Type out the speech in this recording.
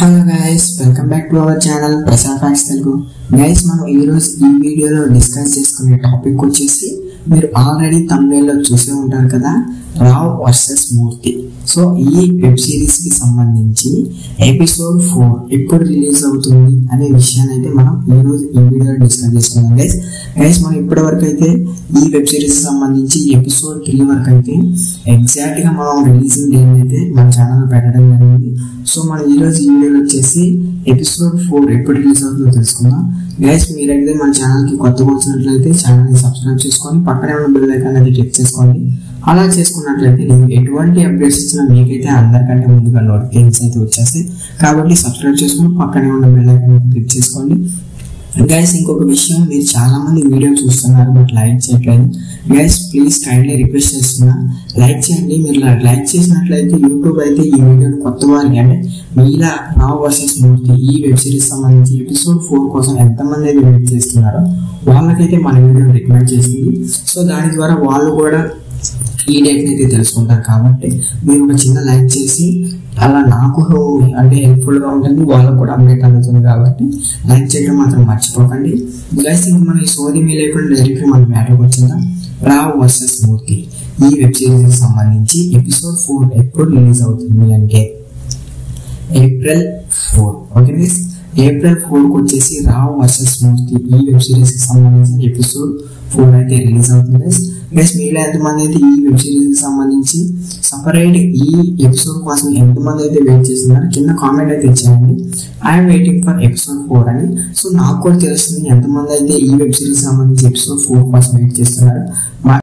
hello guys welcome back to our channel Prasad facts Telugu guys మనం ఈరోజు ఈ వీడియోలో డిస్కస్ చేసుకునే టాపిక్ వచ్చేసి మీరు ఆల్రెడీ తమిళలో చూసే ఉంటారు కదా రావ్ వర్సెస్ మూర్తి సో ఈ వెబ్ సిరీస్ కి సంబంధించి ఎపిసోడ్ ఫోర్ ఎప్పుడు రిలీజ్ అవుతుంది అనే విషయాన్ని అయితే మనం ఈ రోజు ఈ వీడియోలో డిస్కస్ చేసుకుందాం గైస్ గైస్ మనం ఇప్పటి వరకు అయితే ఈ వెబ్ సిరీస్ కి సంబంధించి ఎపిసోడ్ త్రీ వరకు అయితే ఎగ్జాక్ట్ గా మనం రిలీజింగ్ డేట్ అయితే మన ఛానల్ పెట్టడం జరిగింది సో మనం ఈ రోజు ఈ వీడియోలో వచ్చేసి ఎపిసోడ్ ఫోర్ ఎప్పుడు రిలీజ్ అవుతుందో తెలుసుకుందాం గైస్ మీరైతే మన ఛానల్ కి కొత్తగా వచ్చినట్లయితే ఛానల్ ని సబ్స్క్రైబ్ చేసుకొని పక్కనే ఉన్న బెల్ ఐకాన్ అనేది క్లిక్ చేసుకోండి అలా చేసుకున్నట్లయితే నేను ఎటువంటి అప్డేట్స్ ఇచ్చినా మీకైతే అందరికంటే ముందుగా నోటిఫికేషన్స్ అయితే వచ్చేస్తాయి కాబట్టి సబ్స్క్రైబ్ చేసుకొని పక్కనే ఉన్న బెల్ ఐకాన్ అయితే క్లిక్ చేసుకోండి గైస్ ఇంకొక విషయం మీరు చాలా మంది వీడియో చూస్తున్నారు బట్ లైక్ చేయట్లేదు గైస్ ప్లీజ్ కైండ్లీ రిక్వెస్ట్ చేస్తున్నా లైక్ చేయండి మీరు లైక్ చేసినట్లయితే యూట్యూబ్ అయితే ఈ వీడియోని కొత్త వారికి అంటే మీలా రావ్ వర్సెస్ మూర్తి ఈ వెబ్ సిరీస్ సంబంధించి ఎపిసోడ్ ఫోర్ కోసం ఎంతమంది అయితే వెయిట్ చేస్తున్నారో వాళ్ళకైతే మన వీడియోని రికమెండ్ చేసింది సో దాని ద్వారా వాళ్ళు కూడా ఈ డేట్ అయితే తెలుసుకుంటారు కాబట్టి మీరు ఒక చిన్న లైక్ చేసి అలా నాకు అంటే హెల్ప్ఫుల్ గా ఉంటుంది వాళ్ళకు కూడా అప్డేట్ అందుతుంది కాబట్టి లైక్ చేయడం మాత్రం మర్చిపోకండి గైస్ ఇంకా మన ఈ సోది మీ లేకుండా డైరెక్ట్ మన మ్యాటర్కి వచ్చిందా రావ్ వర్సెస్ మూర్తి ఈ వెబ్ సిరీస్ సంబంధించి ఎపిసోడ్ ఫోర్ ఎప్పుడు రిలీజ్ అవుతుంది అంటే April four okay guys April four కి వచ్చేసి రావ్ వర్సెస్ మూర్తి ఈ వెబ్ సిరీస్ కి సంబంధించిన ఎపిసోడ్ ఫోర్ అయితే రిలీజ్ అవుతుంది గైస్ గైస్ మీలో ఎంతమంది అయితే ఈ వెబ్ సిరీస్ కి సంబంధించి సపరేట్ ఈ ఎపిసోడ్ కోసం ఎంతమంది అయితే వెయిట్ చేస్తున్నారు కింద కామెంట్ అయితే ఇచ్చేయండి I'm waiting for episode four అని సో నాకు కూడా తెలుస్తుంది ఎంతమంది అయితే ఈ వెబ్ సిరీస్ సంబంధించి ఎపిసోడ్ ఫోర్ కోసం వెయిట్ చేస్తున్నారు మా